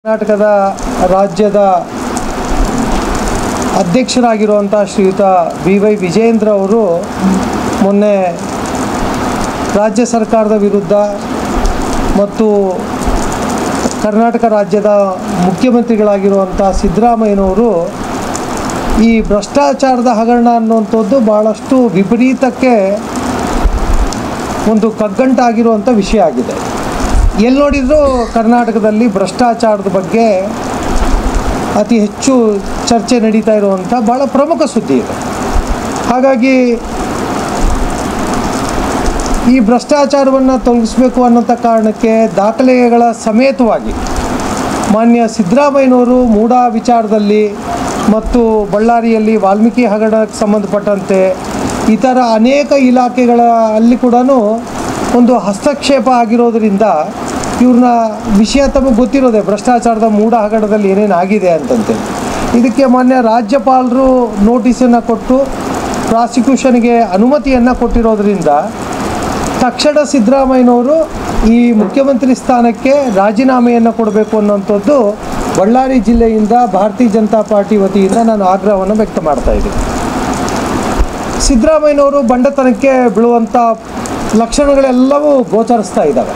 ಕರ್ನಾಟಕದ ರಾಜ್ಯದ ಅಧ್ಯಕ್ಷರಾಗಿರುವಂಥ ಶ್ರೀಯುತ ಬಿ ವೈ ವಿಜಯೇಂದ್ರ ಅವರು ಮೊನ್ನೆ ರಾಜ್ಯ ಸರ್ಕಾರದ ವಿರುದ್ಧ ಮತ್ತು ಕರ್ನಾಟಕ ರಾಜ್ಯದ ಮುಖ್ಯಮಂತ್ರಿಗಳಾಗಿರುವಂಥ ಸಿದ್ದರಾಮಯ್ಯನವರು ಈ ಭ್ರಷ್ಟಾಚಾರದ ಹಗರಣ ಅನ್ನುವಂಥದ್ದು ಭಾಳಷ್ಟು ವಿಪರೀತಕ್ಕೆ ಒಂದು ಕಗ್ಗಂಟಾಗಿರುವಂಥ ವಿಷಯ ಆಗಿದೆ ಎಲ್ಲಿ ನೋಡಿದರೂ ಕರ್ನಾಟಕದಲ್ಲಿ ಭ್ರಷ್ಟಾಚಾರದ ಬಗ್ಗೆ ಅತಿ ಹೆಚ್ಚು ಚರ್ಚೆ ನಡೀತಾ ಇರುವಂಥ ಭಾಳ ಪ್ರಮುಖ ಸುದ್ದಿ ಇದೆ ಹಾಗಾಗಿ ಈ ಭ್ರಷ್ಟಾಚಾರವನ್ನು ತೊಲಗಿಸ್ಬೇಕು ಅನ್ನೋಂಥ ಕಾರಣಕ್ಕೆ ದಾಖಲೆಗಳ ಸಮೇತವಾಗಿ ಮಾನ್ಯ ಸಿದ್ದರಾಮಯ್ಯನವರು ಮೂಢ ವಿಚಾರದಲ್ಲಿ ಮತ್ತು ಬಳ್ಳಾರಿಯಲ್ಲಿ ವಾಲ್ಮೀಕಿ ಹಗರಣಕ್ಕೆ ಸಂಬಂಧಪಟ್ಟಂತೆ ಇತರ ಅನೇಕ ಇಲಾಖೆಗಳ ಅಲ್ಲಿ ಕೂಡ ಒಂದು ಹಸ್ತಕ್ಷೇಪ ಆಗಿರೋದ್ರಿಂದ ಇವ್ರನ್ನ ವಿಷಯ ತಮಗೆ ಗೊತ್ತಿರೋದೆ ಭ್ರಷ್ಟಾಚಾರದ ಮೂಢ ಹಗರಣದಲ್ಲಿ ಏನೇನು ಆಗಿದೆ ಅಂತಂತೆ ಇದಕ್ಕೆ ಮಾನ್ಯ ರಾಜ್ಯಪಾಲರು ನೋಟಿಸನ್ನು ಕೊಟ್ಟು ಪ್ರಾಸಿಕ್ಯೂಷನ್ಗೆ ಅನುಮತಿಯನ್ನು ಕೊಟ್ಟಿರೋದ್ರಿಂದ ತಕ್ಷಣ ಸಿದ್ದರಾಮಯ್ಯನವರು ಈ ಮುಖ್ಯಮಂತ್ರಿ ಸ್ಥಾನಕ್ಕೆ ರಾಜೀನಾಮೆಯನ್ನು ಕೊಡಬೇಕು ಅನ್ನೋಂಥದ್ದು ಬಳ್ಳಾರಿ ಜಿಲ್ಲೆಯಿಂದ ಭಾರತೀಯ ಜನತಾ ಪಾರ್ಟಿ ವತಿಯಿಂದ ನಾನು ಆಗ್ರಹವನ್ನು ವ್ಯಕ್ತ ಮಾಡ್ತಾ ಇದ್ದೀನಿ ಸಿದ್ದರಾಮಯ್ಯನವರು ಬಂಡತನಕ್ಕೆ ಬೀಳುವಂಥ ಲಕ್ಷಣಗಳೆಲ್ಲವೂ ಗೋಚರಿಸ್ತಾ ಇದ್ದಾವೆ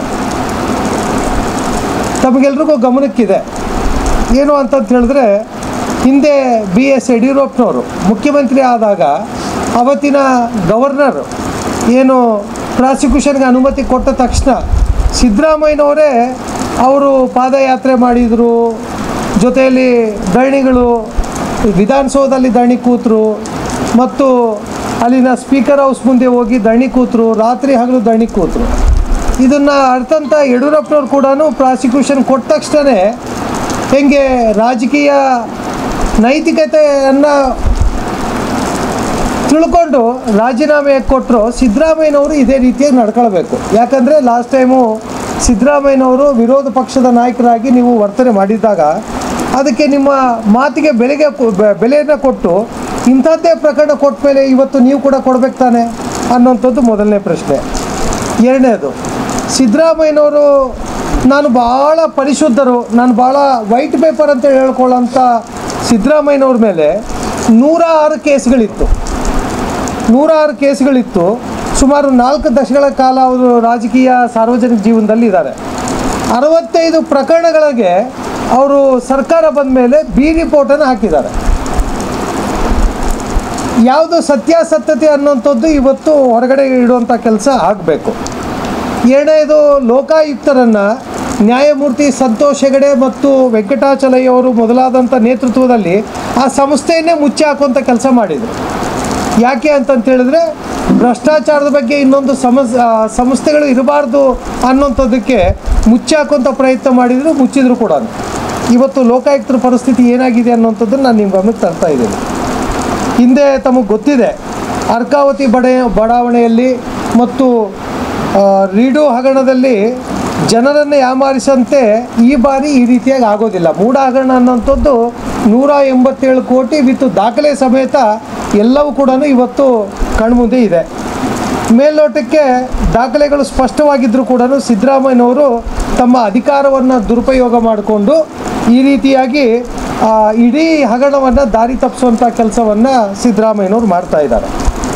ತಮಗೆಲ್ರಿಗೂ ಗಮನಕ್ಕಿದೆ ಏನು ಅಂತಂತ ಹೇಳಿದ್ರೆ ಹಿಂದೆ ಬಿ ಎಸ್ ಯಡಿಯೂರಪ್ಪನವರು ಮುಖ್ಯಮಂತ್ರಿ ಆದಾಗ ಅವತ್ತಿನ ಗವರ್ನರ್ ಏನು ಪ್ರಾಸಿಕ್ಯೂಷನ್ಗೆ ಅನುಮತಿ ಕೊಟ್ಟ ತಕ್ಷಣ ಸಿದ್ದರಾಮಯ್ಯನವರೇ ಅವರು ಪಾದಯಾತ್ರೆ ಮಾಡಿದರು ಜೊತೆಯಲ್ಲಿ ಧರಣಿಗಳು ವಿಧಾನಸೌಧದಲ್ಲಿ ಧರಣಿ ಕೂತರು ಮತ್ತು ಅಲ್ಲಿನ ಸ್ಪೀಕರ್ ಹೌಸ್ ಮುಂದೆ ಹೋಗಿ ಧರಣಿ ಕೂತರು ರಾತ್ರಿ ಹಗಲು ಧರಣಿ ಕೂತರು ಇದನ್ನು ಅರ್ಥಂತ ಯಡಿಯೂರಪ್ಪನವ್ರು ಕೂಡ ಪ್ರಾಸಿಕ್ಯೂಷನ್ ಕೊಟ್ಟ ತಕ್ಷಣವೇ ಹೆಂಗೆ ರಾಜಕೀಯ ನೈತಿಕತೆಯನ್ನು ತಿಳ್ಕೊಂಡು ರಾಜೀನಾಮೆ ಕೊಟ್ಟರು ಸಿದ್ದರಾಮಯ್ಯನವರು ಇದೇ ರೀತಿಯಾಗಿ ನಡ್ಕೊಳ್ಬೇಕು ಯಾಕಂದರೆ ಲಾಸ್ಟ್ ಟೈಮು ಸಿದ್ದರಾಮಯ್ಯನವರು ವಿರೋಧ ಪಕ್ಷದ ನಾಯಕರಾಗಿ ನೀವು ವರ್ತನೆ ಮಾಡಿದ್ದಾಗ ಅದಕ್ಕೆ ನಿಮ್ಮ ಮಾತಿಗೆ ಬೆಲೆಗೆ ಕೊ- ಬೆ- ಬೆಲೆಯನ್ನು ಕೊಟ್ಟು ಇಂಥದ್ದೇ ಪ್ರಕರಣ ಕೊಟ್ಟ ಮೇಲೆ ಇವತ್ತು ನೀವು ಕೂಡ ಕೊಡ್ಬೇಕು ತಾನೆ ಅನ್ನೋಂಥದ್ದು ಮೊದಲನೇ ಪ್ರಶ್ನೆ ಎರಡನೇದು ಸಿದ್ದರಾಮಯ್ಯನವರು ನಾನು ಭಾಳ ಪರಿಶುದ್ಧರು ನಾನು ಭಾಳ ವೈಟ್ ಪೇಪರ್ ಅಂತ ಹೇಳ್ಕೊಳ್ಳೋಂಥ ಸಿದ್ದರಾಮಯ್ಯನವ್ರ ಮೇಲೆ ನೂರ ಆರು ಕೇಸ್ಗಳಿತ್ತು ನೂರಾರು ಕೇಸ್ಗಳಿತ್ತು ಸುಮಾರು ನಾಲ್ಕು ದಶಕಗಳ ಕಾಲ ಅವರು ರಾಜಕೀಯ ಸಾರ್ವಜನಿಕ ಜೀವನದಲ್ಲಿ ಇದ್ದಾರೆ ಅರವತ್ತೈದು ಪ್ರಕರಣಗಳಿಗೆ ಅವರು ಸರ್ಕಾರ ಬಂದ ಮೇಲೆ ಬಿ ರಿಪೋರ್ಟನ್ನು ಹಾಕಿದ್ದಾರೆ ಯಾವುದು ಸತ್ಯಾಸತ್ಯತೆ ಅನ್ನೋಂಥದ್ದು ಇವತ್ತು ಹೊರಗಡೆ ಇಡುವಂಥ ಕೆಲಸ ಆಗಬೇಕು ಎರಡನೇದು ಲೋಕಾಯುಕ್ತರನ್ನು ನ್ಯಾಯಮೂರ್ತಿ ಸಂತೋಷ್ ಹೆಗಡೆ ಮತ್ತು ವೆಂಕಟಾಚಲಯ್ಯ ಅವರು ಮೊದಲಾದಂಥ ನೇತೃತ್ವದಲ್ಲಿ ಆ ಸಂಸ್ಥೆಯನ್ನೇ ಮುಚ್ಚಿ ಹಾಕುವಂಥ ಕೆಲಸ ಮಾಡಿದರು ಯಾಕೆ ಅಂತಂತ ಹೇಳಿದ್ರೆ ಭ್ರಷ್ಟಾಚಾರದ ಬಗ್ಗೆ ಇನ್ನೊಂದು ಸಮಸ್ ಆ, ಸಂಸ್ಥೆಗಳು ಇರಬಾರ್ದು ಅನ್ನೋಂಥದ್ದಕ್ಕೆ ಮುಚ್ಚಾಕುವಂಥ ಪ್ರಯತ್ನ ಮಾಡಿದ್ರು ಮುಚ್ಚಿದ್ರು ಕೂಡ ಇವತ್ತು ಲೋಕಾಯುಕ್ತರ ಪರಿಸ್ಥಿತಿ ಏನಾಗಿದೆ ಅನ್ನೋಂಥದ್ದನ್ನು ನಾನು ನಿಮ್ಮ ಗಮನಕ್ಕೆ ತರ್ತಾ ಇದ್ದೀನಿ ಹಿಂದೆ ತಮಗೆ ಗೊತ್ತಿದೆ ಅರ್ಕಾವತಿ ಬಡ ಬಡಾವಣೆಯಲ್ಲಿ ಮತ್ತು ಆ, ರೀಡು ಹಗರಣದಲ್ಲಿ ಜನರನ್ನು ಯಾಮಾರಿಸಂತೆ ಈ ಬಾರಿ ಈ ರೀತಿಯಾಗಿ ಆಗೋದಿಲ್ಲ ಮೂಢ ಹಗರಣ ಅನ್ನೋಂಥದ್ದು ನೂರ ಎಂಬತ್ತೇಳು ಕೋಟಿ ವಿತ್ ದಾಖಲೆ ಸಮೇತ ಎಲ್ಲವೂ ಕೂಡ ಇವತ್ತು ಕಣ್ಮುಂದೆ ಇದೆ ಮೇಲ್ನೋಟಕ್ಕೆ ದಾಖಲೆಗಳು ಸ್ಪಷ್ಟವಾಗಿದ್ದರೂ ಕೂಡ ಸಿದ್ದರಾಮಯ್ಯನವರು ತಮ್ಮ ಅಧಿಕಾರವನ್ನು ದುರುಪಯೋಗ ಮಾಡಿಕೊಂಡು ಈ ರೀತಿಯಾಗಿ ಆ, ಇಡೀ ಹಗರಣವನ್ನು ದಾರಿ ತಪ್ಪಿಸುವಂಥ ಕೆಲಸವನ್ನು ಸಿದ್ದರಾಮಯ್ಯನವರು ಮಾಡ್ತಾ ಇದ್ದಾರೆ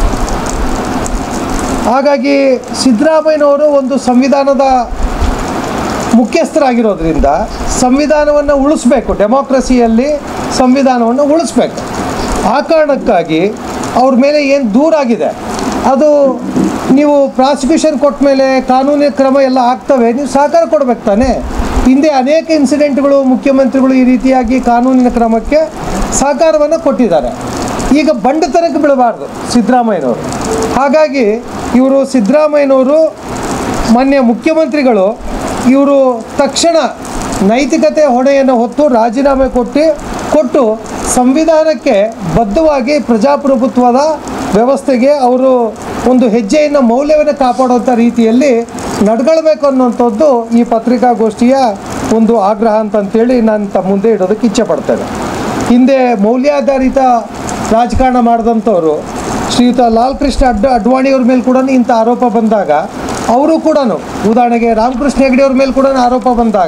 ಹಾಗಾಗಿ ಸಿದ್ದರಾಮಯ್ಯನವರು ಒಂದು ಸಂವಿಧಾನದ ಮುಖ್ಯಸ್ಥರಾಗಿರೋದ್ರಿಂದ ಸಂವಿಧಾನವನ್ನು ಉಳಿಸ್ಬೇಕು ಡೆಮಾಕ್ರಸಿಯಲ್ಲಿ ಸಂವಿಧಾನವನ್ನು ಉಳಿಸ್ಬೇಕು ಆ ಕಾರಣಕ್ಕಾಗಿ ಅವ್ರ ಮೇಲೆ ಏನು ದೂರಾಗಿದೆ ಅದು ನೀವು ಪ್ರಾಸಿಕ್ಯೂಷನ್ ಕೊಟ್ಟ ಮೇಲೆ ಕಾನೂನಿನ ಕ್ರಮ ಎಲ್ಲ ಆಗ್ತವೆ ನೀವು ಸಹಕಾರ ಕೊಡ್ಬೇಕು ತಾನೇ ಹಿಂದೆ ಅನೇಕ ಇನ್ಸಿಡೆಂಟ್ಗಳು ಮುಖ್ಯಮಂತ್ರಿಗಳು ಈ ರೀತಿಯಾಗಿ ಕಾನೂನಿನ ಕ್ರಮಕ್ಕೆ ಸಹಕಾರವನ್ನು ಕೊಟ್ಟಿದ್ದಾರೆ ಈಗ ಬಂಡತನಕ್ಕೆ ಬೀಳಬಾರ್ದು ಸಿದ್ದರಾಮಯ್ಯನವರು ಹಾಗಾಗಿ ಇವರು ಸಿದ್ದರಾಮಯ್ಯನವರು ಮಾನ್ಯ ಮುಖ್ಯಮಂತ್ರಿಗಳು ಇವರು ತಕ್ಷಣ ನೈತಿಕತೆ ಹೊಣೆಯನ್ನು ಹೊತ್ತು ರಾಜೀನಾಮೆ ಕೊಟ್ಟು ಕೊಟ್ಟು ಸಂವಿಧಾನಕ್ಕೆ ಬದ್ಧವಾಗಿ ಪ್ರಜಾಪ್ರಭುತ್ವದ ವ್ಯವಸ್ಥೆಗೆ ಅವರು ಒಂದು ಹೆಜ್ಜೆಯನ್ನು ಮೌಲ್ಯವನ್ನು ಕಾಪಾಡುವಂಥ ರೀತಿಯಲ್ಲಿ ನಡ್ಕೊಳ್ಬೇಕು ಅನ್ನುವಂಥದ್ದು ಈ ಪತ್ರಿಕಾಗೋಷ್ಠಿಯ ಒಂದು ಆಗ್ರಹ ಅಂತಂತೇಳಿ ನಾನು ತಮ್ಮ ಮುಂದೆ ಇಡೋದಕ್ಕೆ ಇಚ್ಛೆ ಪಡ್ತೇನೆ ಹಿಂದೆ ಮೌಲ್ಯಾಧಾರಿತ ರಾಜಕಾರಣ ಮಾಡಿದಂಥವ್ರು ಶ್ರೀಯುತ ಲಾಲ್ ಕೃಷ್ಣ ಅಡ್ ಅಡ್ವಾಣಿಯವ್ರ ಮೇಲೆ ಕೂಡ ಇಂಥ ಆರೋಪ ಬಂದಾಗ ಅವರು ಕೂಡ ಉದಾಹರಣೆಗೆ ರಾಮಕೃಷ್ಣ ಹೆಗಡೆ ಅವ್ರ ಮೇಲೆ ಕೂಡ ಆರೋಪ ಬಂದಾಗ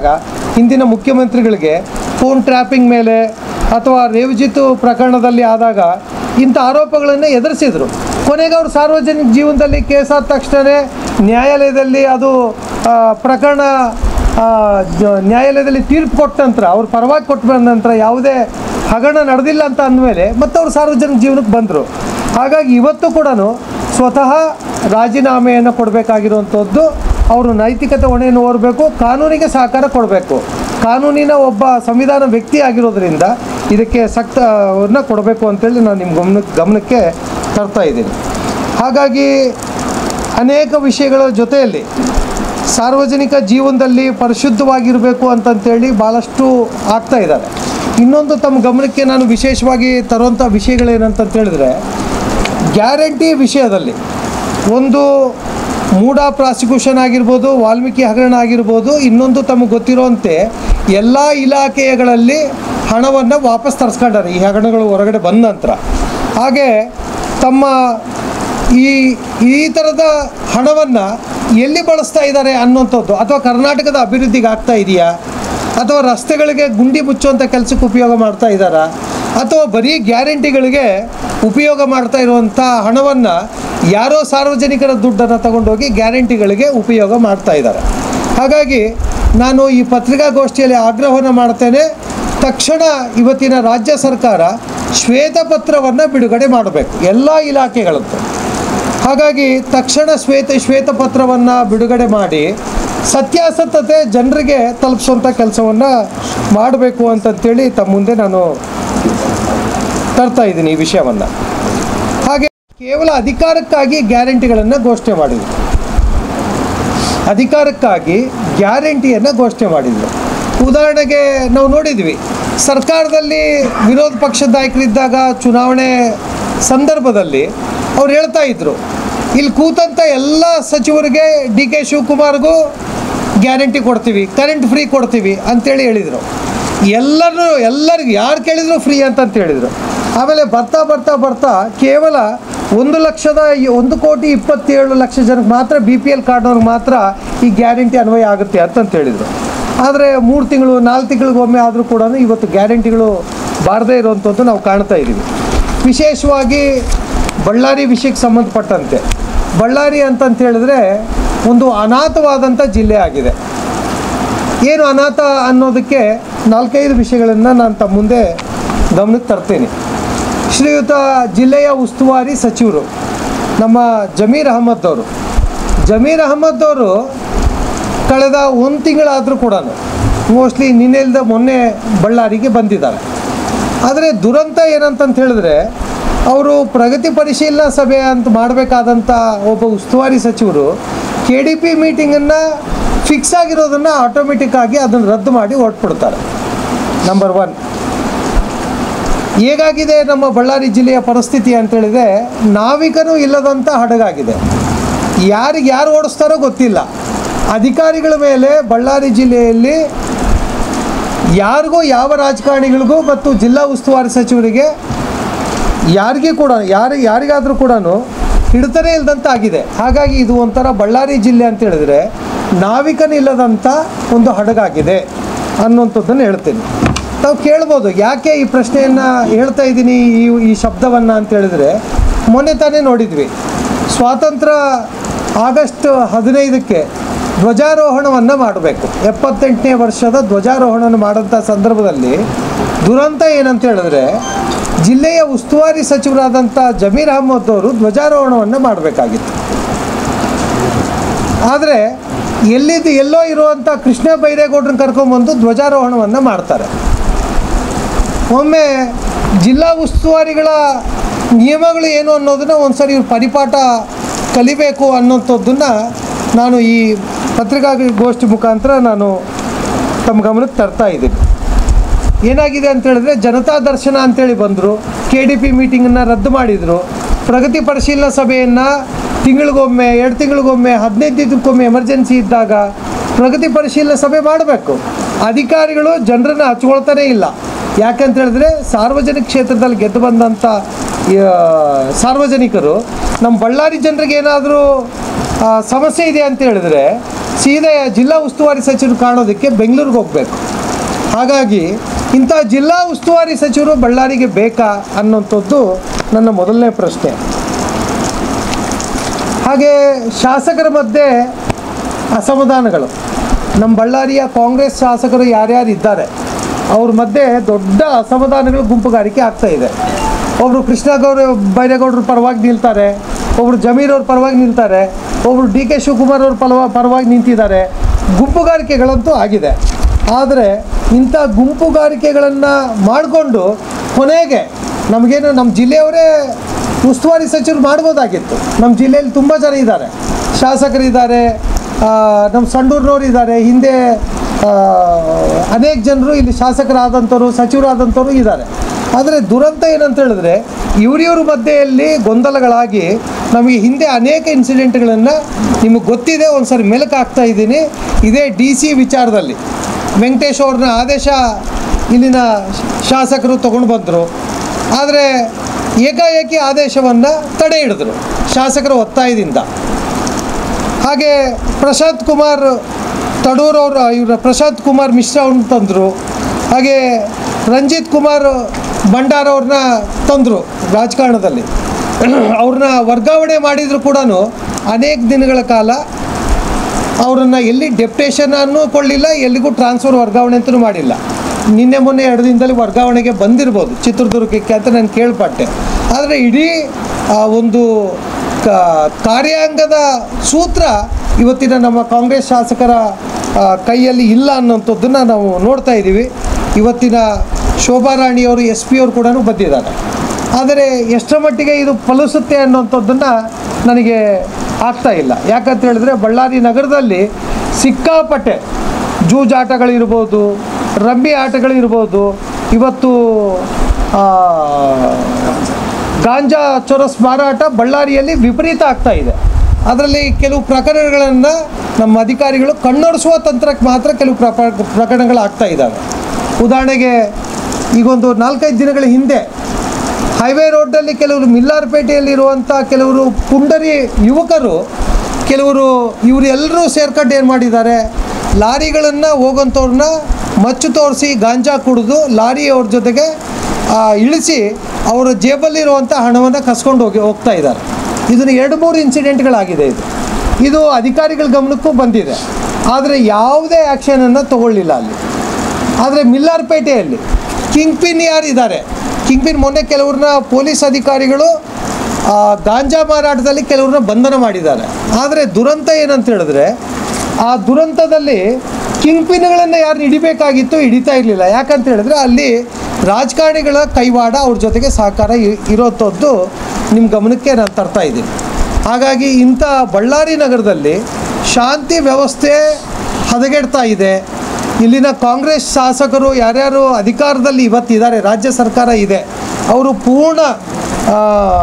ಹಿಂದಿನ ಮುಖ್ಯಮಂತ್ರಿಗಳಿಗೆ ಫೋನ್ ಟ್ರ್ಯಾಪಿಂಗ್ ಮೇಲೆ ಅಥವಾ ರೇವಜಿತು ಪ್ರಕರಣದಲ್ಲಿ ಆದಾಗ ಇಂಥ ಆರೋಪಗಳನ್ನು ಎದುರಿಸಿದರು ಕೊನೆಗೆ ಅವರು ಸಾರ್ವಜನಿಕ ಜೀವನದಲ್ಲಿ ಕೇಸಾದ ತಕ್ಷಣವೇ ನ್ಯಾಯಾಲಯದಲ್ಲಿ ಅದು ಆ, ಪ್ರಕರಣ ಆ, ಜ- ನ್ಯಾಯಾಲಯದಲ್ಲಿ ತೀರ್ಪು ಕೊಟ್ಟ ನಂತರ ಅವ್ರ ಪರವಾಗಿ ಕೊಟ್ಟು ಬಂದ ನಂತರ ಯಾವುದೇ ಹಗರಣ ನಡೆದಿಲ್ಲ ಅಂತ ಅಂದಮೇಲೆ ಮತ್ತೆ ಅವರು ಸಾರ್ವಜನಿಕ ಜೀವನಕ್ಕೆ ಬಂದರು ಹಾಗಾಗಿ ಇವತ್ತು ಕೂಡ ಸ್ವತಃ ರಾಜೀನಾಮೆಯನ್ನು ಕೊಡಬೇಕಾಗಿರುವಂಥದ್ದು ಅವರು ನೈತಿಕತೆ ಹೊಣೆಯನ್ನು ಹೊರಬೇಕು ಕಾನೂನಿಗೆ ಸಹಕಾರ ಕೊಡಬೇಕು ಕಾನೂನಿನ ಒಬ್ಬ ಸಂವಿಧಾನ ವ್ಯಕ್ತಿ ಆಗಿರೋದ್ರಿಂದ ಇದಕ್ಕೆ ಸಕ್ತವನ್ನು ಕೊಡಬೇಕು ಅಂತೇಳಿ ನಾನು ನಿಮ್ಮ ಗಮನಕ್ಕೆ ಗಮನಕ್ಕೆ ತರ್ತಾ ಇದ್ದೀನಿ ಹಾಗಾಗಿ ಅನೇಕ ವಿಷಯಗಳ ಜೊತೆಯಲ್ಲಿ ಸಾರ್ವಜನಿಕ ಜೀವನದಲ್ಲಿ ಪರಿಶುದ್ಧವಾಗಿರಬೇಕು ಅಂತಂತೇಳಿ ಭಾಳಷ್ಟು ಆಗ್ತಾ ಇದ್ದಾರೆ ಇನ್ನೊಂದು ತಮ್ಮ ಗಮನಕ್ಕೆ ನಾನು ವಿಶೇಷವಾಗಿ ತರುವಂಥ ವಿಷಯಗಳೇನಂತ ಹೇಳಿದ್ರೆ ಗ್ಯಾರಂಟಿ ವಿಷಯದಲ್ಲಿ ಒಂದು ಮೂಡ ಪ್ರಾಸಿಕ್ಯೂಷನ್ ಆಗಿರ್ಬೋದು ವಾಲ್ಮೀಕಿ ಹಗರಣ ಆಗಿರ್ಬೋದು ಇನ್ನೊಂದು ತಮಗೆ ಗೊತ್ತಿರೋಂತೆ ಎಲ್ಲ ಇಲಾಖೆಗಳಲ್ಲಿ ಹಣವನ್ನು ವಾಪಸ್ ತರಿಸ್ಕೊಂಡಾರೆ ಈ ಹಗರಣಗಳು ಹೊರಗಡೆ ಬಂದ ನಂತರ ಹಾಗೆ ತಮ್ಮ ಈ ಈ ಥರದ ಹಣವನ್ನು ಎಲ್ಲಿ ಬಳಸ್ತಾ ಇದ್ದಾರೆ ಅನ್ನೋಂಥದ್ದು ಅಥವಾ ಕರ್ನಾಟಕದ ಅಭಿವೃದ್ಧಿಗೆ ಆಗ್ತಾ ಇದೆಯಾ ಅಥವಾ ರಸ್ತೆಗಳಿಗೆ ಗುಂಡಿ ಮುಚ್ಚುವಂಥ ಕೆಲಸಕ್ಕೆ ಉಪಯೋಗ ಮಾಡ್ತಾ ಇದ್ದಾರಾ ಅಥವಾ ಬರೀ ಗ್ಯಾರಂಟಿಗಳಿಗೆ ಉಪಯೋಗ ಮಾಡ್ತಾ ಇರುವಂಥ ಹಣವನ್ನು ಯಾರೋ ಸಾರ್ವಜನಿಕರ ದುಡ್ಡನ್ನು ತಗೊಂಡೋಗಿ ಗ್ಯಾರಂಟಿಗಳಿಗೆ ಉಪಯೋಗ ಮಾಡ್ತಾ ಇದ್ದಾರೆ ಹಾಗಾಗಿ ನಾನು ಈ ಪತ್ರಿಕಾಗೋಷ್ಠಿಯಲ್ಲಿ ಆಗ್ರಹವನ್ನು ಮಾಡ್ತೇನೆ ತಕ್ಷಣ ಇವತ್ತಿನ ರಾಜ್ಯ ಸರ್ಕಾರ ಶ್ವೇತಪತ್ರವನ್ನು ಬಿಡುಗಡೆ ಮಾಡಬೇಕು ಎಲ್ಲ ಇಲಾಖೆಗಳದ್ದು ಹಾಗಾಗಿ ತಕ್ಷಣ ಶ್ವೇತ ಶ್ವೇತಪತ್ರವನ್ನು ಬಿಡುಗಡೆ ಮಾಡಿ ಸತ್ಯಾಸತ್ಯತೆ ಜನರಿಗೆ ತಲುಪಿಸುವಂಥ ಕೆಲಸವನ್ನು ಮಾಡಬೇಕು ಅಂತಂತೇಳಿ ತಮ್ಮ ಮುಂದೆ ನಾನು ತರ್ತಾ ಇದ್ದೀನಿ ಈ ವಿಷಯವನ್ನು ಹಾಗೆ ಕೇವಲ ಅಧಿಕಾರಕ್ಕಾಗಿ ಗ್ಯಾರಂಟಿಗಳನ್ನು ಘೋಷಣೆ ಮಾಡಿದರು ಅಧಿಕಾರಕ್ಕಾಗಿ ಗ್ಯಾರಂಟಿಯನ್ನು ಘೋಷಣೆ ಮಾಡಿದರು ಉದಾಹರಣೆಗೆ ನಾವು ನೋಡಿದ್ವಿ ಸರ್ಕಾರದಲ್ಲಿ ವಿರೋಧ ಪಕ್ಷದ ನಾಯಕರಿದ್ದಾಗ ಚುನಾವಣೆ ಸಂದರ್ಭದಲ್ಲಿ ಅವ್ರು ಹೇಳ್ತಾ ಇದ್ರು ಇಲ್ಲಿ ಕೂತಂಥ ಎಲ್ಲ ಸಚಿವರಿಗೆ ಡಿ ಕೆ ಶಿವಕುಮಾರ್ಗೂ ಗ್ಯಾರಂಟಿ ಕೊಡ್ತೀವಿ ಕರೆಂಟ್ ಫ್ರೀ ಕೊಡ್ತೀವಿ ಅಂತೇಳಿ ಹೇಳಿದರು ಎಲ್ಲರೂ ಎಲ್ಲರಿಗೂ ಯಾರು ಕೇಳಿದ್ರು ಫ್ರೀ ಅಂತಂತ ಹೇಳಿದರು ಆಮೇಲೆ ಬರ್ತಾ ಬರ್ತಾ ಬರ್ತಾ ಕೇವಲ ಒಂದು ಲಕ್ಷದ ಈ- ಒಂದು ಕೋಟಿ ಇಪ್ಪತ್ತೇಳು ಲಕ್ಷ ಜನಕ್ಕೆ ಮಾತ್ರ ಬಿ ಪಿ ಎಲ್ ಕಾರ್ಡ್ನವ್ರಿಗೆ ಮಾತ್ರ ಈ ಗ್ಯಾರಂಟಿ ಅನ್ವಯ ಆಗುತ್ತೆ ಅಂತಂತ ಹೇಳಿದರು ಆದರೆ ಮೂರು ತಿಂಗಳು ನಾಲ್ಕು ತಿಂಗಳಿಗೊಮ್ಮೆ ಆದರೂ ಕೂಡ ಇವತ್ತು ಗ್ಯಾರಂಟಿಗಳು ಬಾರದೇ ಇರುವಂಥದ್ದು ನಾವು ಕಾಣ್ತಾ ಇದ್ದೀವಿ ವಿಶೇಷವಾಗಿ ಬಳ್ಳಾರಿ ವಿಷಯಕ್ಕೆ ಸಂಬಂಧಪಟ್ಟಂತೆ ಬಳ್ಳಾರಿ ಅಂತಂತ ಹೇಳಿದ್ರೆ ಒಂದು ಅನಾಥವಾದಂಥ ಜಿಲ್ಲೆ ಆಗಿದೆ ಏನು ಅನಾಥ ಅನ್ನೋದಕ್ಕೆ ನಾಲ್ಕೈದು ವಿಷಯಗಳನ್ನು ನಾನು ತಮ್ಮ ಮುಂದೆ ಗಮನಕ್ಕೆ ತರ್ತೇನೆ ಶ್ರೀಯುತ ಜಿಲ್ಲೆಯ ಉಸ್ತುವಾರಿ ಸಚಿವರು ನಮ್ಮ ಜಮೀರ್ ಅಹಮದ್ ಅವರು ಜಮೀರ್ ಅಹಮದ್ ಅವರು ಕಳೆದ ಒಂದು ತಿಂಗಳಾದರೂ ಕೂಡ ಮೋಸ್ಟ್ಲಿ ನಿನ್ನೆಲ್ದ ಮೊನ್ನೆ ಬಳ್ಳಾರಿಗೆ ಬಂದಿದ್ದಾರೆ ಆದರೆ ದುರಂತ ಏನಂತಂತ ಹೇಳಿದ್ರೆ ಅವರು ಪ್ರಗತಿ ಪರಿಶೀಲನಾ ಸಭೆ ಅಂತ ಮಾಡಬೇಕಾದಂಥ ಒಬ್ಬ ಉಸ್ತುವಾರಿ ಸಚಿವರು ಕೆ ಡಿ ಪಿ ಮೀಟಿಂಗನ್ನು ಫಿಕ್ಸ್ ಆಗಿರೋದನ್ನು ಆಟೋಮೆಟಿಕ್ ಆಗಿ ಅದನ್ನು ರದ್ದು ಮಾಡಿ ಹೊರಟ್ಬಿಡ್ತಾರೆ ನಂಬರ್ ಒನ್ ಹೇಗಾಗಿದೆ ನಮ್ಮ ಬಳ್ಳಾರಿ ಜಿಲ್ಲೆಯ ಪರಿಸ್ಥಿತಿ ಅಂತೇಳಿದರೆ ನಾವಿಕನೂ ಇಲ್ಲದಂಥ ಹಡಗಾಗಿದೆ ಯಾರಿಗೆ ಯಾರು ಓಡಿಸ್ತಾರೋ ಗೊತ್ತಿಲ್ಲ ಅಧಿಕಾರಿಗಳ ಮೇಲೆ ಬಳ್ಳಾರಿ ಜಿಲ್ಲೆಯಲ್ಲಿ ಯಾರಿಗೂ ಯಾವ ರಾಜಕಾರಣಿಗಳಿಗೂ ಮತ್ತು ಜಿಲ್ಲಾ ಉಸ್ತುವಾರಿ ಸಚಿವರಿಗೆ ಯಾರಿಗೂ ಕೂಡ ಯಾರು ಯಾರಿಗಾದರೂ ಕೂಡ ಹಿಡಿತನೇ ಇಲ್ಲದಂತ ಆಗಿದೆ ಹಾಗಾಗಿ ಇದು ಒಂಥರ ಬಳ್ಳಾರಿ ಜಿಲ್ಲೆ ಅಂತ ಹೇಳಿದ್ರೆ ನಾವಿಕನಿಲ್ಲದಂಥ ಒಂದು ಹಡಗಾಗಿದೆ ಅನ್ನುವಂಥದ್ದನ್ನು ಹೇಳ್ತೀನಿ ತಾವು ಕೇಳ್ಬೋದು ಯಾಕೆ ಈ ಪ್ರಶ್ನೆಯನ್ನು ಹೇಳ್ತಾ ಇದ್ದೀನಿ ಈ ಈ ಶಬ್ದವನ್ನು ಅಂತ ಹೇಳಿದ್ರೆ ಮೊನ್ನೆ ತಾನೇ ನೋಡಿದ್ವಿ ಸ್ವಾತಂತ್ರ್ಯ ಆಗಸ್ಟ್ ಹದಿನೈದಕ್ಕೆ ಧ್ವಜಾರೋಹಣವನ್ನು ಮಾಡಬೇಕು ಎಪ್ಪತ್ತೆಂಟನೇ ವರ್ಷದ ಧ್ವಜಾರೋಹಣವನ್ನು ಮಾಡೋಂಥ ಸಂದರ್ಭದಲ್ಲಿ ದುರಂತ ಏನಂತ ಹೇಳಿದ್ರೆ ಜಿಲ್ಲೆಯ ಉಸ್ತುವಾರಿ ಸಚಿವರಾದಂಥ ಜಮೀರ್ ಅಹಮದ್ ಅವರು ಧ್ವಜಾರೋಹಣವನ್ನು ಮಾಡಬೇಕಾಗಿತ್ತು ಆದರೆ ಎಲ್ಲಿದ್ದು ಎಲ್ಲೋ ಇರುವಂಥ ಕೃಷ್ಣ ಬೈರೇಗೌಡ್ರನ್ನ ಕರ್ಕೊಂಬಂದು ಧ್ವಜಾರೋಹಣವನ್ನು ಮಾಡ್ತಾರೆ ಒಮ್ಮೆ ಜಿಲ್ಲಾ ಉಸ್ತುವಾರಿಗಳ ನಿಯಮಗಳು ಏನು ಅನ್ನೋದನ್ನು ಒಂದ್ಸರಿ ಇವ್ರು ಪರಿಪಾಠ ಕಲಿಬೇಕು ಅನ್ನೋಂಥದ್ದನ್ನು ನಾನು ಈ ಪತ್ರಿಕಾಗೋಷ್ಠಿ ಮುಖಾಂತರ ನಾನು ತಮ್ಮ ಗಮನಕ್ಕೆ ತರ್ತಾ ಇದ್ದೀನಿ ಏನಾಗಿದೆ ಅಂತ ಹೇಳಿದ್ರೆ ಜನತಾ ದರ್ಶನ ಅಂತೇಳಿ ಬಂದರು ಕೆ ಡಿ ಪಿ ಮೀಟಿಂಗನ್ನು ರದ್ದು ಮಾಡಿದರು ಪ್ರಗತಿ ಪರಿಶೀಲನಾ ಸಭೆಯನ್ನು ತಿಂಗಳಿಗೊಮ್ಮೆ ಎರಡು ತಿಂಗಳಿಗೊಮ್ಮೆ ಹದಿನೈದು ದಿನಕ್ಕೊಮ್ಮೆ ಎಮರ್ಜೆನ್ಸಿ ಇದ್ದಾಗ ಪ್ರಗತಿ ಪರಿಶೀಲನಾ ಸಭೆ ಮಾಡಬೇಕು ಅಧಿಕಾರಿಗಳು ಜನರನ್ನು ಹಚ್ಕೊಳ್ತಾನೇ ಇಲ್ಲ ಯಾಕಂತ ಹೇಳಿದ್ರೆ ಸಾರ್ವಜನಿಕ ಕ್ಷೇತ್ರದಲ್ಲಿ ಗೆದ್ದು ಬಂದಂಥ ಆ, ಸಾರ್ವಜನಿಕರು ನಮ್ಮ ಬಳ್ಳಾರಿ ಜನರಿಗೆ ಏನಾದರೂ ಸಮಸ್ಯೆ ಇದೆ ಅಂತ ಹೇಳಿದ್ರೆ ಸೀದಾ ಜಿಲ್ಲಾ ಉಸ್ತುವಾರಿ ಸಚಿವರು ಕಾಣೋದಕ್ಕೆ ಬೆಂಗಳೂರಿಗೆ ಹೋಗಬೇಕು ಹಾಗಾಗಿ ಇಂಥ ಜಿಲ್ಲಾ ಉಸ್ತುವಾರಿ ಸಚಿವರು ಬಳ್ಳಾರಿಗೆ ಬೇಕಾ ಅನ್ನೋಂಥದ್ದು ನನ್ನ ಮೊದಲನೇ ಪ್ರಶ್ನೆ ಹಾಗೆ ಶಾಸಕರ ಮಧ್ಯೆ ಅಸಮಾಧಾನಗಳು ನಮ್ಮ ಬಳ್ಳಾರಿಯ ಕಾಂಗ್ರೆಸ್ ಶಾಸಕರು ಯಾರ್ಯಾರು ಇದ್ದಾರೆ ಅವ್ರ ಮಧ್ಯೆ ದೊಡ್ಡ ಅಸಮಾಧಾನಗಳು ಗುಂಪುಗಾರಿಕೆ ಆಗ್ತಾ ಇದೆ ಒಬ್ಬರು ಕೃಷ್ಣಗೌಡ ಬೈರೇಗೌಡರ ಪರವಾಗಿ ನಿಲ್ತಾರೆ ಒಬ್ಬರು ಜಮೀರ್ ಅವ್ರ ಪರವಾಗಿ ನಿಲ್ತಾರೆ ಒಬ್ಬರು ಡಿ ಕೆ ಶಿವಕುಮಾರ್ ಅವ್ರ ಪರವ ಪರವಾಗಿ ನಿಂತಿದ್ದಾರೆ ಗುಂಪುಗಾರಿಕೆಗಳಂತೂ ಆಗಿದೆ ಆದರೆ ಇಂಥ ಗುಂಪುಗಾರಿಕೆಗಳನ್ನು ಮಾಡಿಕೊಂಡು ಕೊನೆಗೆ ನಮಗೇನು ನಮ್ಮ ಜಿಲ್ಲೆಯವರೇ ಉಸ್ತುವಾರಿ ಸಚಿವರು ಮಾಡ್ಬೋದಾಗಿತ್ತು ನಮ್ಮ ಜಿಲ್ಲೆಯಲ್ಲಿ ತುಂಬ ಜನ ಇದ್ದಾರೆ ಶಾಸಕರಿದ್ದಾರೆ ಆ, ನಮ್ಮ ಸಂಡೂರಿನವ್ರು ಇದ್ದಾರೆ ಹಿಂದೆ ಆ, ಅನೇಕ ಜನರು ಇಲ್ಲಿ ಶಾಸಕರಾದಂಥವ್ರು ಸಚಿವರಾದಂಥವ್ರು ಇದ್ದಾರೆ ಆದರೆ ದುರಂತ ಏನಂತ ಹೇಳಿದ್ರೆ ಇವರಿವ್ರ ಮಧ್ಯೆಯಲ್ಲಿ ಗೊಂದಲಗಳಾಗಿ ನಮಗೆ ಹಿಂದೆ ಅನೇಕ ಇನ್ಸಿಡೆಂಟ್ಗಳನ್ನು ನಿಮಗೆ ಗೊತ್ತಿದೆ ಒಂದು ಸರಿ ಮೆಲುಕು ಹಾಕ್ತಾ ಇದ್ದೀನಿ ಇದೇ ಡಿ ಸಿ ವಿಚಾರದಲ್ಲಿ ವೆಂಕಟೇಶ್ ಅವ್ರನ್ನ ಆದೇಶ ಇಲ್ಲಿನ ಶಾಸಕರು ತೊಗೊಂಡು ಬಂದರು ಆದರೆ ಏಕಾಏಕಿ ಆದೇಶವನ್ನು ತಡೆ ಹಿಡಿದ್ರು ಶಾಸಕರ ಒತ್ತಾಯದಿಂದ ಹಾಗೆ ಪ್ರಶಾಂತ್ ಕುಮಾರ್ ತಡೂರ್ ಅವರು ಇವರ ಪ್ರಶಾಂತ್ ಕುಮಾರ್ ಮಿಶ್ರಾ ಅವ್ರನ್ನ ತಂದರು ಹಾಗೆ ರಂಜಿತ್ ಕುಮಾರ್ ಭಂಡಾರ ಅವ್ರನ್ನ ತಂದರು ರಾಜಕಾರಣದಲ್ಲಿ ಅವ್ರನ್ನ ವರ್ಗಾವಣೆ ಮಾಡಿದರೂ ಕೂಡ ಅನೇಕ ದಿನಗಳ ಕಾಲ ಅವರನ್ನು ಎಲ್ಲಿ ಡೆಪ್ಟೇಷನನ್ನು ಕೊಡಲಿಲ್ಲ ಎಲ್ಲಿಗೂ ಟ್ರಾನ್ಸ್ಫರ್ ವರ್ಗಾವಣೆ ಅಂತಲೂ ಮಾಡಿಲ್ಲ ನಿನ್ನೆ ಮೊನ್ನೆ ಎರಡು ದಿನದಲ್ಲಿ ವರ್ಗಾವಣೆಗೆ ಬಂದಿರ್ಬೋದು ಚಿತ್ರದುರ್ಗಕ್ಕೆ ಅಂತ ನಾನು ಕೇಳ್ಪಟ್ಟೆ ಆದರೆ ಇಡೀ ಆ, ಒಂದು ಕ- ಕಾರ್ಯಾಂಗದ ಸೂತ್ರ ಇವತ್ತಿನ ನಮ್ಮ ಕಾಂಗ್ರೆಸ್ ಶಾಸಕರ ಆ, ಕೈಯಲ್ಲಿ ಇಲ್ಲ ಅನ್ನೋಂಥದ್ದನ್ನು ನಾವು ನೋಡ್ತಾ ಇದ್ದೀವಿ ಇವತ್ತಿನ ಶೋಭಾ ರಾಣಿಯವರು ಎಸ್ ಪಿ ಅವರು ಕೂಡ ಬಂದಿದ್ದಾರೆ ಆದರೆ ಎಷ್ಟರ ಮಟ್ಟಿಗೆ ಇದು ಫಲಿಸುತ್ತೆ ಅನ್ನೋಂಥದ್ದನ್ನು ನನಗೆ ಆಗ್ತಾ ಇಲ್ಲ ಯಾಕಂತ ಹೇಳಿದ್ರೆ ಬಳ್ಳಾರಿ ನಗರದಲ್ಲಿ ಸಿಕ್ಕಾಪಟ್ಟೆ ಜೂಜಾಟಗಳಿರ್ಬೋದು ರಮ್ಮಿ ಆಟಗಳಿರ್ಬೋದು ಇವತ್ತು ಆ, ಗಾಂಜಾ ಚೊರಸ್ ಮಾರಾಟ ಬಳ್ಳಾರಿಯಲ್ಲಿ ವಿಪರೀತ ಆಗ್ತಾ ಇದೆ ಅದರಲ್ಲಿ ಕೆಲವು ಪ್ರಕರಣಗಳನ್ನು ನಮ್ಮ ಅಧಿಕಾರಿಗಳು ಕಣ್ಣೊರೆಸುವ ತಂತ್ರಕ್ಕೆ ಮಾತ್ರ ಕೆಲವು ಪ್ರಪ ಪ್ರಕರಣಗಳು ಆಗ್ತಾ ಇದ್ದಾವೆ ಉದಾಹರಣೆಗೆ ಈಗೊಂದು ನಾಲ್ಕೈದು ದಿನಗಳ ಹಿಂದೆ ಹೈವೇ ರೋಡ್ನಲ್ಲಿ ಕೆಲವರು ಮಿಲ್ಲಾರ್ಪೇಟೆಯಲ್ಲಿರುವಂಥ ಕೆಲವರು ಪುಂಡರಿ ಯುವಕರು ಕೆಲವರು ಇವರೆಲ್ಲರೂ ಸೇರ್ಕೊಂಡು ಏನು ಮಾಡಿದ್ದಾರೆ ಲಾರಿಗಳನ್ನು ಹೋಗೋಂಥವ್ರನ್ನ ಮಚ್ಚು ತೋರಿಸಿ ಗಾಂಜಾ ಕುಡಿದು ಲಾರಿಯವ್ರ ಜೊತೆಗೆ ಆ, ಇಳಿಸಿ ಅವರ ಜೇಬಲ್ಲಿರುವಂಥ ಹಣವನ್ನು ಕಸ್ಕೊಂಡು ಹೋಗಿ ಹೋಗ್ತಾ ಇದ್ದಾರೆ ಇದನ್ನು ಎರಡು ಮೂರು ಇನ್ಸಿಡೆಂಟ್ಗಳಾಗಿದೆ ಇದು ಇದು ಅಧಿಕಾರಿಗಳ ಗಮನಕ್ಕೂ ಬಂದಿದೆ ಆದರೆ ಯಾವುದೇ ಆ್ಯಕ್ಷನನ್ನು ತಗೊಳ್ಳಿಲ್ಲ ಅಲ್ಲಿ ಆದರೆ ಮಿಲ್ಲಾರ್ಪೇಟೆಯಲ್ಲಿ ಕಿಂಗ್ ಪಿನ್ ಯಾರಿದ್ದಾರೆ ಕಿಂಗ್ ಪಿನ್ ಮೊನ್ನೆ ಕೆಲವ್ರನ್ನ ಪೊಲೀಸ್ ಅಧಿಕಾರಿಗಳು ಆ, ಗಾಂಜಾ ಮಾರಾಟದಲ್ಲಿ ಕೆಲವ್ರನ್ನ ಬಂಧನ ಮಾಡಿದ್ದಾರೆ ಆದರೆ ದುರಂತ ಏನಂತ ಹೇಳಿದ್ರೆ ಆ ದುರಂತದಲ್ಲಿ ಕಿಂಗ್ ಪಿನ್ಗಳನ್ನು ಯಾರು ಹಿಡಿಬೇಕಾಗಿತ್ತು ಹಿಡಿತಾ ಇರಲಿಲ್ಲ ಯಾಕಂತ ಹೇಳಿದ್ರೆ ಅಲ್ಲಿ ರಾಜಕಾರಣಿಗಳ ಕೈವಾಡ ಅವ್ರ ಜೊತೆಗೆ ಸಹಕಾರ ಇ- ಇರೋಂಥದ್ದು ನಿಮ್ಮ ಗಮನಕ್ಕೆ ನಾನು ತರ್ತಾ ಇದ್ದೀನಿ ಹಾಗಾಗಿ ಇಂಥ ಬಳ್ಳಾರಿ ನಗರದಲ್ಲಿ ಶಾಂತಿ ವ್ಯವಸ್ಥೆ ಹದಗೆಡ್ತಾ ಇದೆ ಇಲ್ಲಿನ ಕಾಂಗ್ರೆಸ್ ಶಾಸಕರು ಯಾರ್ಯಾರು ಅಧಿಕಾರದಲ್ಲಿ ಇವತ್ತಿದ್ದಾರೆ ರಾಜ್ಯ ಸರ್ಕಾರ ಇದೆ ಅವರು ಪೂರ್ಣ ಆ,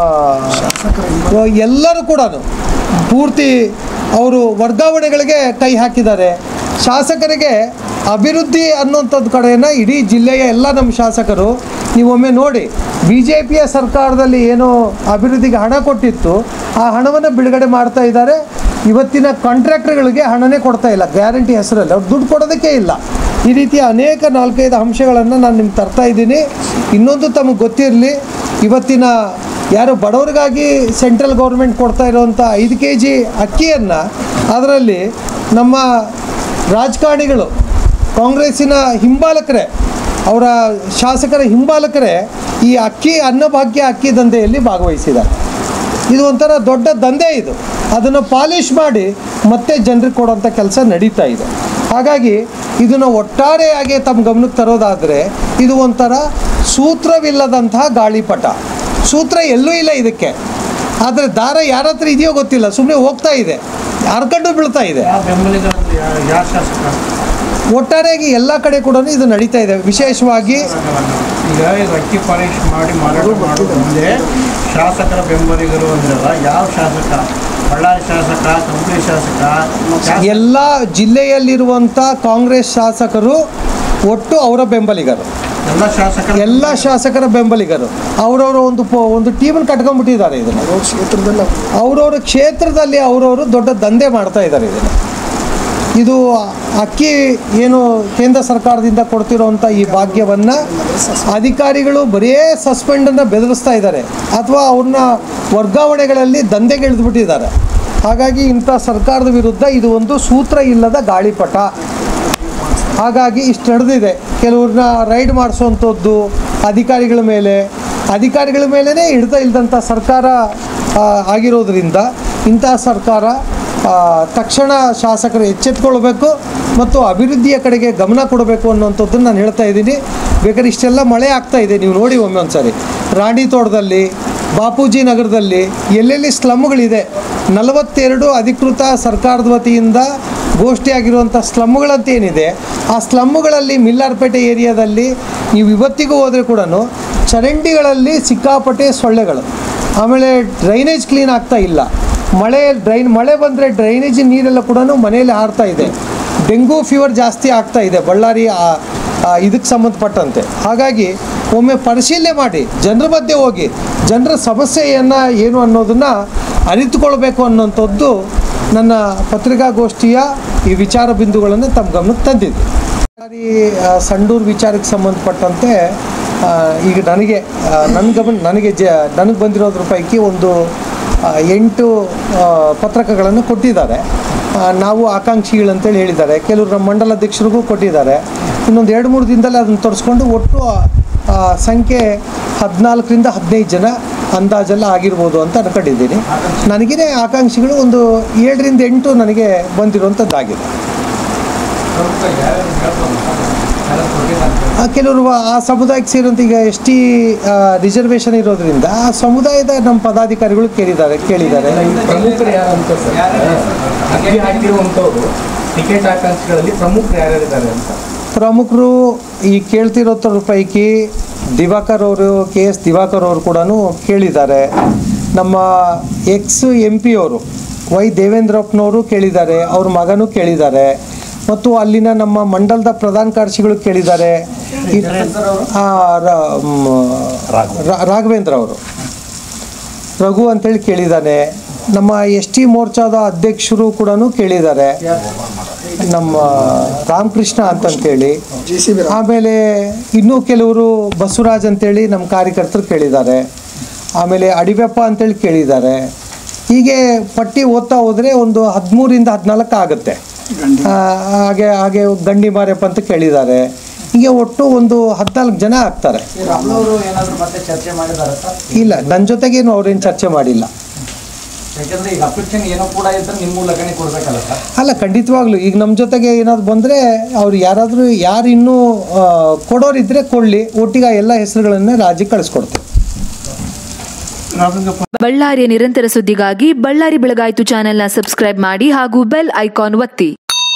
ಎಲ್ಲರೂ ಕೂಡ ಪೂರ್ತಿ ಅವರು ವರ್ಗಾವಣೆಗಳಿಗೆ ಕೈ ಹಾಕಿದ್ದಾರೆ ಶಾಸಕರಿಗೆ ಅಭಿವೃದ್ಧಿ ಅನ್ನುವಂಥದ್ದು ಕಡೆಯನ್ನು ಇಡೀ ಜಿಲ್ಲೆಯ ಎಲ್ಲ ನಮ್ಮ ಶಾಸಕರು ನೀವೊಮ್ಮೆ ನೋಡಿ ಬಿ ಜೆ ಪಿಯ ಸರ್ಕಾರದಲ್ಲಿ ಏನು ಅಭಿವೃದ್ಧಿಗೆ ಹಣ ಕೊಟ್ಟಿತ್ತು ಆ ಹಣವನ್ನು ಬಿಡುಗಡೆ ಮಾಡ್ತಾ ಇದ್ದಾರೆ ಇವತ್ತಿನ ಕಾಂಟ್ರಾಕ್ಟರ್ಗಳಿಗೆ ಹಣನೇ ಕೊಡ್ತಾ ಇಲ್ಲ ಗ್ಯಾರಂಟಿ ಹೆಸರಲ್ಲಿ ಅವ್ರು ದುಡ್ಡು ಕೊಡೋದಕ್ಕೆ ಇಲ್ಲ ಈ ರೀತಿಯ ಅನೇಕ ನಾಲ್ಕೈದು ಅಂಶಗಳನ್ನು ನಾನು ನಿಮ್ಗೆ ತರ್ತಾ ಇದ್ದೀನಿ ಇನ್ನೊಂದು ತಮಗೆ ಗೊತ್ತಿರಲಿ ಇವತ್ತಿನ ಯಾರು ಬಡವರಿಗಾಗಿ ಸೆಂಟ್ರಲ್ ಗೌರ್ಮೆಂಟ್ ಕೊಡ್ತಾ ಇರುವಂಥ ಐದು ಕೆ ಜಿ ಅಕ್ಕಿಯನ್ನು ಅದರಲ್ಲಿ ನಮ್ಮ ರಾಜಕಾರಣಿಗಳು ಕಾಂಗ್ರೆಸ್ಸಿನ ಹಿಂಬಾಲಕರೇ ಅವರ ಶಾಸಕರ ಹಿಂಬಾಲಕರೇ ಈ ಅಕ್ಕಿ ಅನ್ನಭಾಗ್ಯ ಅಕ್ಕಿ ದಂಧೆಯಲ್ಲಿ ಭಾಗವಹಿಸಿದ್ದಾರೆ ಇದು ಒಂಥರ ದೊಡ್ಡ ದಂಧೆ ಇದು ಅದನ್ನು ಪಾಲಿಷ್ ಮಾಡಿ ಮತ್ತೆ ಜನರಿಗೆ ಕೊಡುವಂಥ ಕೆಲಸ ನಡೀತಾ ಇದೆ ಹಾಗಾಗಿ ಇದನ್ನು ಒಟ್ಟಾರೆಯಾಗಿ ತಮ್ಮ ಗಮನಕ್ಕೆ ತರೋದಾದರೆ ಇದು ಒಂಥರ ಸೂತ್ರವಿಲ್ಲದಂತಹ ಗಾಳಿಪಟ ಸೂತ್ರ ಎಲ್ಲೂ ಇಲ್ಲ ಇದಕ್ಕೆ ಆದರೆ ದಾರ ಯಾರ ಹತ್ರ ಇದೆಯೋ ಗೊತ್ತಿಲ್ಲ ಸುಮ್ಮನೆ ಹೋಗ್ತಾ ಇದೆ ಹರ್ಕೊಂಡು ಬೀಳ್ತಾ ಇದೆ ಯಾವ ಬೆಂಬಲಿಗರಂದ್ರೆ ಯಾ- ಯಾವ ಶಾಸಕ ಒಟ್ಟಾರೆಯಾಗಿ ಎಲ್ಲ ಕಡೆ ಕೂಡ ಇದು ನಡೀತಾ ಇದೆ ವಿಶೇಷವಾಗಿ ಈಗ ಇದು ಅಕ್ಕಿ ಪಾಲಿಶ್ ಮಾಡಿ ಮಾರಾಟ ಮಾಡೋದು ಮುಂದೆ ಶಾಸಕರ ಬೆಂಬಲಿಗರು ಅಂದ್ರಲ್ಲ ಯಾವ ಶಾಸಕ ಬಳ್ಳಾರಿ ಶಾಸಕ ಕಂಪ್ಲಿ ಶಾಸಕ ಶಾಸಕ- ಎಲ್ಲ ಜಿಲ್ಲೆಯಲ್ಲಿರುವಂಥ ಕಾಂಗ್ರೆಸ್ ಶಾಸಕರು ಒಟ್ಟು ಅವರ ಬೆಂಬಲಿಗರು ಎಲ್ಲ ಶಾಸಕರ ಎಲ್ಲ ಶಾಸಕರ ಬೆಂಬಲಿಗರು ಅವರವರು ಒಂದು ಪೊ ಒಂದು ಟೀಮನ್ನು ಕಟ್ಕೊಂಡ್ಬಿಟ್ಟಿದ್ದಾರೆ ಇದನ್ನು ಕ್ಷೇತ್ರದಲ್ಲಿ ಅವರವ್ರ ಕ್ಷೇತ್ರದಲ್ಲಿ ಅವರವರು ದೊಡ್ಡ ದಂಧೆ ಮಾಡ್ತಾ ಇದ್ದಾರೆ ಇದನ್ನು ಇದು ಅಕ್ಕಿ ಏನು ಕೇಂದ್ರ ಸರ್ಕಾರದಿಂದ ಕೊಡ್ತಿರೋಂಥ ಈ ಭಾಗ್ಯವನ್ನು ಅಧಿಕಾರಿಗಳು ಬರೀ ಸಸ್ಪೆಂಡನ್ನು ಬೆದರಿಸ್ತಾ ಇದ್ದಾರೆ ಅಥವಾ ಅವ್ರನ್ನ ವರ್ಗಾವಣೆಗಳಲ್ಲಿ ದಂಧೆಗೆ ಇಳಿದ್ಬಿಟ್ಟಿದ್ದಾರೆ ಹಾಗಾಗಿ ಇಂಥ ಸರ್ಕಾರದ ವಿರುದ್ಧ ಇದು ಒಂದು ಸೂತ್ರ ಇಲ್ಲದ ಗಾಳಿಪಟ ಹಾಗಾಗಿ ಇಷ್ಟು ನಡೆದಿದೆ ಕೆಲವ್ರನ್ನ ರೈಡ್ ಮಾಡಿಸುವಂಥದ್ದು ಅಧಿಕಾರಿಗಳ ಮೇಲೆ ಅಧಿಕಾರಿಗಳ ಮೇಲೇ ಹಿಡ್ತ ಇಲ್ದಂಥ ಸರ್ಕಾರ ಆ, ಆಗಿರೋದ್ರಿಂದ ಇಂತಹ ಸರ್ಕಾರ ಆ, ತಕ್ಷಣ ಶಾಸಕರು ಎಚ್ಚೆತ್ಕೊಳ್ಬೇಕು ಮತ್ತು ಅಭಿವೃದ್ಧಿಯ ಕಡೆಗೆ ಗಮನ ಕೊಡಬೇಕು ಅನ್ನೋಂಥದ್ದನ್ನು ನಾನು ಹೇಳ್ತಾ ಇದ್ದೀನಿ ಬೇಕಾದ್ರೆ ಇಷ್ಟೆಲ್ಲ ಮಳೆ ಆಗ್ತಾ ಇದೆ ನೀವು ನೋಡಿ ಒಮ್ಮೆ ಒಂದ್ಸರಿ ರಾಣಿ ತೋಟದಲ್ಲಿ ಬಾಪೂಜಿ ನಗರದಲ್ಲಿ ಎಲ್ಲೆಲ್ಲಿ ಸ್ಲಮ್ಗಳಿದೆ ನಲವತ್ತೆರಡು ಅಧಿಕೃತ ಸರ್ಕಾರದ ವತಿಯಿಂದ ಗೋಷ್ಠಿಯಾಗಿರುವಂಥ ಸ್ಲಮ್ಗಳಂತ ಏನಿದೆ ಆ ಸ್ಲಮ್ಗಳಲ್ಲಿ ಮಿಲ್ಲಾರ್ಪೇಟೆ ಏರಿಯಾದಲ್ಲಿ ನೀವು ಇವತ್ತಿಗೂ ಹೋದರೆ ಕೂಡ ಚರಂಡಿಗಳಲ್ಲಿ ಸಿಕ್ಕಾಪಟ್ಟೆ ಸೊಳ್ಳೆಗಳು ಆಮೇಲೆ ಡ್ರೈನೇಜ್ ಕ್ಲೀನ್ ಆಗ್ತಾ ಇಲ್ಲ ಮಳೆ ಡ್ರೈನ್ ಮಳೆ ಬಂದರೆ ಡ್ರೈನೇಜ್ ನೀರೆಲ್ಲ ಕೂಡ ಮನೆಯಲ್ಲಿ ಹಾರ್ತಾ ಇದೆ ಡೆಂಗು ಫೀವರ್ ಜಾಸ್ತಿ ಆಗ್ತಾ ಇದೆ ಬಳ್ಳಾರಿ ಆ- ಆ ಇದಕ್ಕೆ ಸಂಬಂಧಪಟ್ಟಂತೆ ಹಾಗಾಗಿ ಒಮ್ಮೆ ಪರಿಶೀಲನೆ ಮಾಡಿ ಜನರ ಮಧ್ಯೆ ಹೋಗಿ ಜನರ ಸಮಸ್ಯೆಯನ್ನು ಏನು ಅನ್ನೋದನ್ನು ಅರಿತುಕೊಳ್ಬೇಕು ಅನ್ನೋಂಥದ್ದು ನನ್ನ ಪತ್ರಿಕಾಗೋಷ್ಠಿಯ ಈ ವಿಚಾರ ಬಿಂದುಗಳನ್ನು ತಮ್ಮ ಗಮನಕ್ಕೆ ತಂದಿದ್ದೆ ಬಳ್ಳಾರಿ ಆ, ಸಂಡೂರು ವಿಚಾರಕ್ಕೆ ಸಂಬಂಧಪಟ್ಟಂತೆ ಆ, ಈಗ ನನಗೆ ಆ, ನನ್ನ ಗಮನ ನನಗೆ ಜ ನನಗೆ ಬಂದಿರೋದ್ರ ಪೈಕಿ ಒಂದು ಆ, ಎಂಟು ಆ, ಪತ್ರಕಗಳನ್ನು ಕೊಟ್ಟಿದ್ದಾರೆ ಆ, ನಾವು ಆಕಾಂಕ್ಷಿಗಳಂತೇಳಿ ಹೇಳಿದ್ದಾರೆ ಕೆಲವರು ನಮ್ಮ ಮಂಡಲಾಧ್ಯಕ್ಷರಿಗೂ ಕೊಟ್ಟಿದ್ದಾರೆ ಇನ್ನೊಂದು ಎರಡು ಮೂರು ದಿನದಲ್ಲಿ ಅದನ್ನು ತರಿಸ್ಕೊಂಡು ಒಟ್ಟು ಆ, ಸಂಖ್ಯೆ ಹದಿನಾಲ್ಕರಿಂದ ಹದಿನೈದು ಜನ ಅಂದಾಜೆಲ್ಲ ಆಗಿರ್ಬೋದು ಅಂತ ಅನ್ಕೊಂಡಿದ್ದೀನಿ ನನಗೇ ಆಕಾಂಕ್ಷಿಗಳು ಒಂದು ಏಳರಿಂದ ಎಂಟು ನನಗೆ ಬಂದಿರುವಂಥದ್ದಾಗಿದೆ ಆ, ಕೆಲವರು ಆ ಸಮುದಾಯಕ್ಕೆ ಸೇರುವಂಥ ಈಗ ಎಸ್ ಟಿ ರಿಸರ್ವೇಷನ್ ಇರೋದ್ರಿಂದ ಆ ಸಮುದಾಯದ ನಮ್ಮ ಪದಾಧಿಕಾರಿಗಳು ಕೇಳಿದ್ದಾರೆ ಕೇಳಿದ್ದಾರೆ ಪ್ರಮುಖರು ಯಾರು ಅಂತ ಸರ್ ಅರ್ಜಿ ಹಾಕಿರುವಂಥವ್ರು ಟಿಕೆಟ್ ಆಕಾಂಕ್ಷಿಗಳಲ್ಲಿ ಪ್ರಮುಖರು ಯಾರ್ಯಾರಿದ್ದಾರೆ ಅಂತ ಪ್ರಮುಖರು ಈ ಕೇಳ್ತಿರೋದ್ರ ಪೈಕಿ ದಿವಾಕರ್ ಅವರು ಕೆ ಎಸ್ ದಿವಾಕರ್ ಅವರು ಕೂಡ ಕೇಳಿದ್ದಾರೆ ನಮ್ಮ ಎಕ್ಸ್ ಎಂ ಪಿ ಅವರು ವೈ ದೇವೇಂದ್ರಪ್ಪನವರು ಕೇಳಿದ್ದಾರೆ ಅವ್ರ ಮಗನೂ ಕೇಳಿದ್ದಾರೆ ಮತ್ತು ಅಲ್ಲಿನ ನಮ್ಮ ಮಂಡಲದ ಪ್ರಧಾನ ಕಾರ್ಯದರ್ಶಿಗಳು ಕೇಳಿದ್ದಾರೆ ಈ- ಆ, ರ- ಮ್, ರಾ- ರಾಘವೇಂದ್ರ ಅವರು ರಘು ಅಂತೇಳಿ ಕೇಳಿದ್ದಾನೆ ನಮ್ಮ ಎಸ್ ಟಿ ಮೋರ್ಚಾದ ಅಧ್ಯಕ್ಷರು ಕೂಡ ಕೇಳಿದ್ದಾರೆ ನಮ್ಮ ರಾಮಕೃಷ್ಣ ಅಂತಂತೇಳಿ ಆಮೇಲೆ ಇನ್ನೂ ಕೆಲವರು ಬಸವರಾಜ್ ಅಂತೇಳಿ ನಮ್ಮ ಕಾರ್ಯಕರ್ತರು ಕೇಳಿದ್ದಾರೆ ಆಮೇಲೆ ಅಡಿವೆಪ್ಪ ಅಂತೇಳಿ ಕೇಳಿದ್ದಾರೆ ಹೀಗೆ ಪಟ್ಟಿ ಓದ್ತಾ ಹೋದರೆ ಒಂದು ಹದಿಮೂರಿಂದ ಹದಿನಾಲ್ಕು ಆಗುತ್ತೆ ಆ, ಹಾಗೆ ಹಾಗೆ ಗಂಡಿ ಮಾರ್ಯಪ್ಪ ಅಂತ ಕೇಳಿದ್ದಾರೆ ಹೀಗೆ ಒಟ್ಟು ಒಂದು ಹದಿನಾಲ್ಕು ಜನ ಆಗ್ತಾರೆ ರಾಮನವರು ಏನಾದ್ರು ಮತ್ತೆ ಚರ್ಚೆ ಮಾಡಿದಾರ ಸರ್ ಇಲ್ಲ ನನ್ನ ಜೊತೆಗೇನು ಅವ್ರೇನು ಚರ್ಚೆ ಮಾಡಿಲ್ಲ ಯಾಕಂದ್ರೆ ಈಗ ಅಪೇಕ್ಷಣೆ ಏನೋ ಕೂಡ ಇದ್ರೆ ನಿಮ್ಮ ಮೂಲಕನೇ ಕೊಡ್ಬೇಕಲ್ಲ ಸರ್ ಅಲ್ಲ ಖಂಡಿತವಾಗ್ಲೂ ಈಗ ನಮ್ಮ ಜೊತೆಗೆ ಏನಾದ್ರು ಬಂದರೆ ಅವ್ರು ಯಾರಾದರೂ ಯಾರು ಇನ್ನೂ ಆ, ಕೊಡೋರಿದ್ರೆ ಕೊಡಲಿ ಒಟ್ಟಿಗೆ ಆ ಎಲ್ಲ ಹೆಸರುಗಳನ್ನ ರಾಜ್ಯಕ್ಕೆ ಕಳಿಸ್ಕೊಡ್ತೀವಿ ಬಳ್ಳಾರಿಯ ನಿರಂತರ ಸುದ್ದಿಗಾಗಿ ಬಳ್ಳಾರಿ ಬೆಳಗಾಯಿತು ಚಾನೆಲ್ನ ಸಬ್ಸ್ಕ್ರೈಬ್ ಮಾಡಿ ಹಾಗೂ ಬೆಲ್ ಐಕಾನ್ ಒತ್ತಿ